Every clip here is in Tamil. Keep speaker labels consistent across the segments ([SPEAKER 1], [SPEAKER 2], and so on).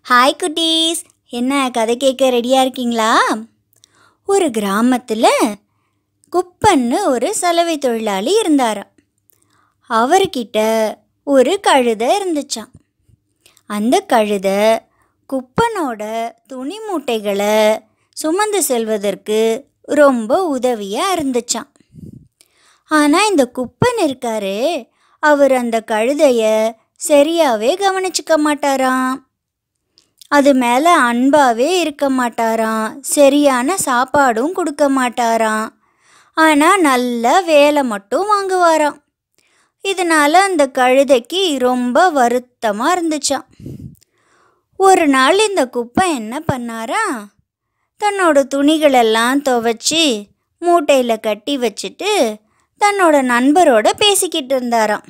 [SPEAKER 1] ஹாய் குட்டீஸ் என்ன கதை கேட்க ரெடியாக இருக்கீங்களா ஒரு கிராமத்தில் குப்பன்னு ஒரு சலவை தொழிலாளி இருந்தாராம் அவர்கிட்ட ஒரு கழுதை இருந்துச்சாம் அந்த கழுதை குப்பனோட துணி மூட்டைகளை சுமந்து செல்வதற்கு ரொம்ப உதவியாக இருந்துச்சாம் ஆனால் இந்த குப்பன் இருக்காரு அவர் அந்த கழுதைய சரியாவே கவனிச்சுக்க மாட்டாராம் அது மேலே அன்பாவே இருக்க மாட்டாராம் சரியான சாப்பாடும் கொடுக்க மாட்டாராம் ஆனால் நல்ல வேலை மட்டும் வாங்குவாராம் இதனால அந்த கழுதைக்கு ரொம்ப வருத்தமாக இருந்துச்சாம் ஒரு நாள் இந்த குப்பை என்ன பண்ணாரா தன்னோட துணிகளெல்லாம் துவைச்சி மூட்டையில் கட்டி வச்சுட்டு தன்னோட நண்பரோட பேசிக்கிட்டு இருந்தாராம்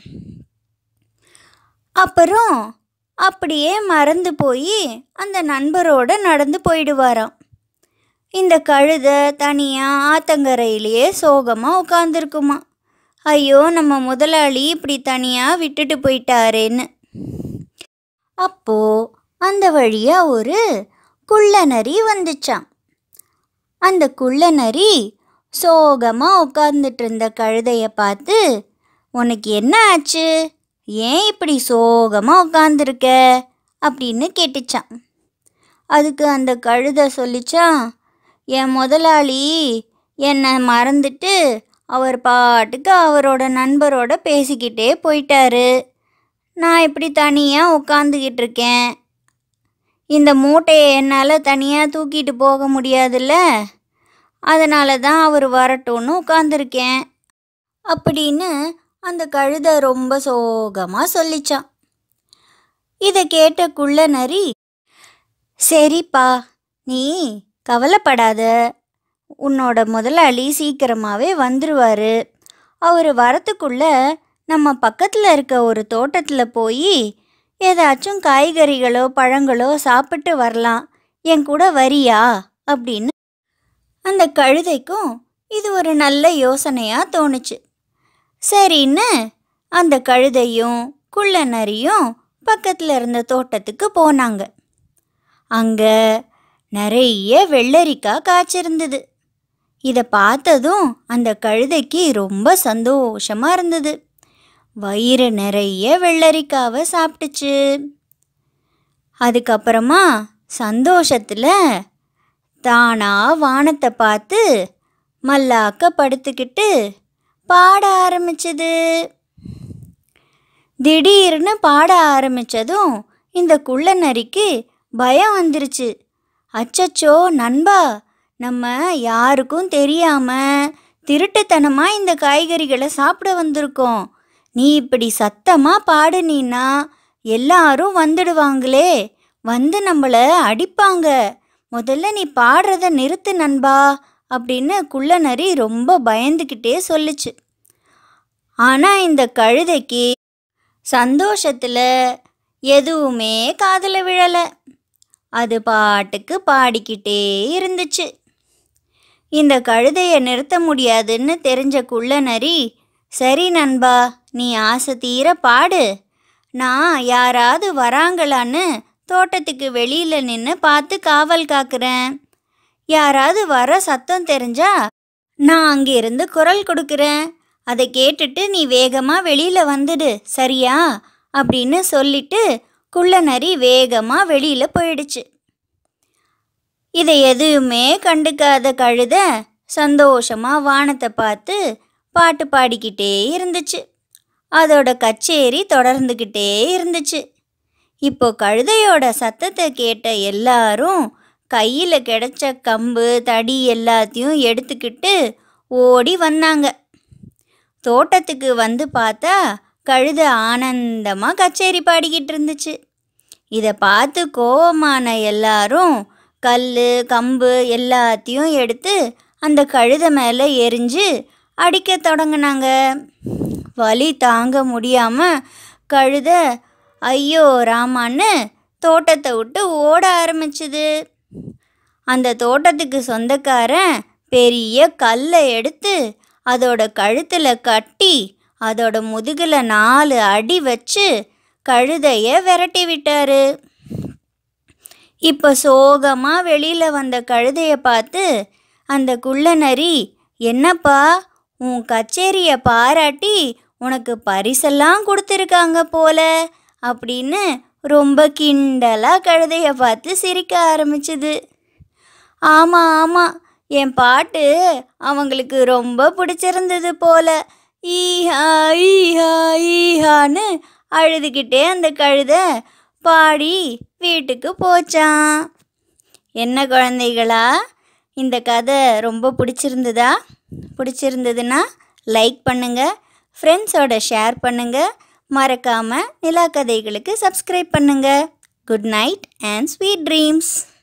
[SPEAKER 1] அப்புறம் அப்படியே மறந்து போய் அந்த நண்பரோட நடந்து போயிடுவாராம் இந்த கழுதை தனியாக ஆத்தங்கரையிலேயே சோகமாக உட்காந்துருக்குமா ஐயோ நம்ம முதலாளி இப்படி தனியாக விட்டுட்டு போயிட்டாரேன்னு அப்போ அந்த வழியாக ஒரு குள்ளநரி வந்துச்சாம் அந்த குள்ளநரி சோகமாக உட்கார்ந்துட்டு இருந்த கழுதைய பார்த்து உனக்கு என்ன ஆச்சு ஏன் இப்படி சோகமாக உட்காந்துருக்க அப்படின்னு கேட்டுச்சான் அதுக்கு அந்த கழுதை சொல்லிச்சான் என் முதலாளி என்னை மறந்துட்டு அவர் பாட்டுக்கு அவரோட நண்பரோட பேசிக்கிட்டே போயிட்டாரு நான் இப்படி தனியாக உட்காந்துக்கிட்டு இருக்கேன் இந்த மூட்டையை என்னால் தனியாக தூக்கிட்டு போக முடியாதுல்ல அதனால தான் அவர் வரட்டும்னு உட்காந்துருக்கேன் அப்படின்னு அந்த கழுதை ரொம்ப சோகமாக சொல்லிச்சான் இதை கேட்ட குள்ள நரி சரிப்பா நீ கவலைப்படாத உன்னோட முதலாளி சீக்கிரமாகவே வந்துடுவார் அவர் வரத்துக்குள்ள நம்ம பக்கத்தில் இருக்க ஒரு தோட்டத்தில் போய் ஏதாச்சும் காய்கறிகளோ பழங்களோ சாப்பிட்டு வரலாம் என் கூட வரியா அப்படின்னு அந்த கழுதைக்கும் இது ஒரு நல்ல யோசனையாக தோணுச்சு சரின்னு அந்த கழுதையும் குள்ள நரியும் பக்கத்தில் இருந்த தோட்டத்துக்கு போனாங்க அங்கே நிறைய வெள்ளரிக்காய் காய்ச்சிருந்தது இதை பார்த்ததும் அந்த கழுதைக்கு ரொம்ப சந்தோஷமாக இருந்தது வயிறு நிறைய வெள்ளரிக்காவை சாப்பிட்டுச்சு அதுக்கப்புறமா சந்தோஷத்தில் தானா வானத்தை பார்த்து மல்லாக்க படுத்துக்கிட்டு பாட ஆரம்பிச்சது திடீர்னு பாட ஆரம்பிச்சதும் இந்த குள்ள நரிக்கு பயம் வந்துருச்சு அச்சச்சோ நண்பா நம்ம யாருக்கும் தெரியாம திருட்டுத்தனமா இந்த காய்கறிகளை சாப்பிட வந்திருக்கோம் நீ இப்படி சத்தமா பாடுனீன்னா எல்லாரும் வந்துடுவாங்களே வந்து நம்மள அடிப்பாங்க முதல்ல நீ பாடுறத நிறுத்து நண்பா அப்படின்னு குள்ள நரி ரொம்ப பயந்துக்கிட்டே சொல்லுச்சு ஆனால் இந்த கழுதைக்கு சந்தோஷத்தில் எதுவுமே காதில் விழலை அது பாட்டுக்கு பாடிக்கிட்டே இருந்துச்சு இந்த கழுதையை நிறுத்த முடியாதுன்னு தெரிஞ்ச குள்ள நரி சரி நண்பா நீ ஆசை தீர பாடு நான் யாராவது வராங்களான்னு தோட்டத்துக்கு வெளியில் நின்று பார்த்து காவல் காக்குறேன் யாராவது வர சத்தம் தெரிஞ்சா நான் அங்கிருந்து குரல் கொடுக்குறேன் அதை கேட்டுட்டு நீ வேகமாக வெளியில் வந்துடு சரியா அப்படின்னு சொல்லிட்டு குள்ள நரி வேகமாக வெளியில் போயிடுச்சு இதை எதுவுமே கண்டுக்காத கழுத சந்தோஷமாக வானத்தை பார்த்து பாட்டு பாடிக்கிட்டே இருந்துச்சு அதோட கச்சேரி தொடர்ந்துக்கிட்டே இருந்துச்சு இப்போ கழுதையோட சத்தத்தை கேட்ட எல்லாரும் கையில் கிடைச்ச கம்பு தடி எல்லாத்தையும் எடுத்துக்கிட்டு ஓடி வந்தாங்க தோட்டத்துக்கு வந்து பார்த்தா கழுத ஆனந்தமாக கச்சேரி பாடிக்கிட்டு இருந்துச்சு இதை பார்த்து கோவமான எல்லாரும் கல் கம்பு எல்லாத்தையும் எடுத்து அந்த கழுத மேலே எரிஞ்சு அடிக்க தொடங்கினாங்க வலி தாங்க முடியாமல் கழுத ஐயோ ராமான்னு தோட்டத்தை விட்டு ஓட ஆரம்பிச்சுது அந்த தோட்டத்துக்கு சொந்தக்காரன் பெரிய கல்லை எடுத்து அதோட கழுத்தில் கட்டி அதோட முதுகில் நாலு அடி வச்சு கழுதைய விரட்டி விட்டாரு இப்போ சோகமாக வெளியில் வந்த கழுதையை பார்த்து அந்த குள்ள நரி என்னப்பா உன் கச்சேரியை பாராட்டி உனக்கு பரிசெல்லாம் கொடுத்துருக்காங்க போல அப்படின்னு ரொம்ப கிண்டலாக கழுதையை பார்த்து சிரிக்க ஆரம்பிச்சுது ஆமாம் ஆமாம் என் பாட்டு அவங்களுக்கு ரொம்ப பிடிச்சிருந்தது போல ஈஹா ஈஹா ஈஹான்னு அழுதுகிட்டே அந்த கழுதை பாடி வீட்டுக்கு போச்சான் என்ன குழந்தைகளா இந்த கதை ரொம்ப பிடிச்சிருந்ததா பிடிச்சிருந்ததுன்னா லைக் பண்ணுங்கள் ஃப்ரெண்ட்ஸோட ஷேர் பண்ணுங்கள் மறக்காமல் நிலா கதைகளுக்கு சப்ஸ்கிரைப் பண்ணுங்கள் good night and sweet dreams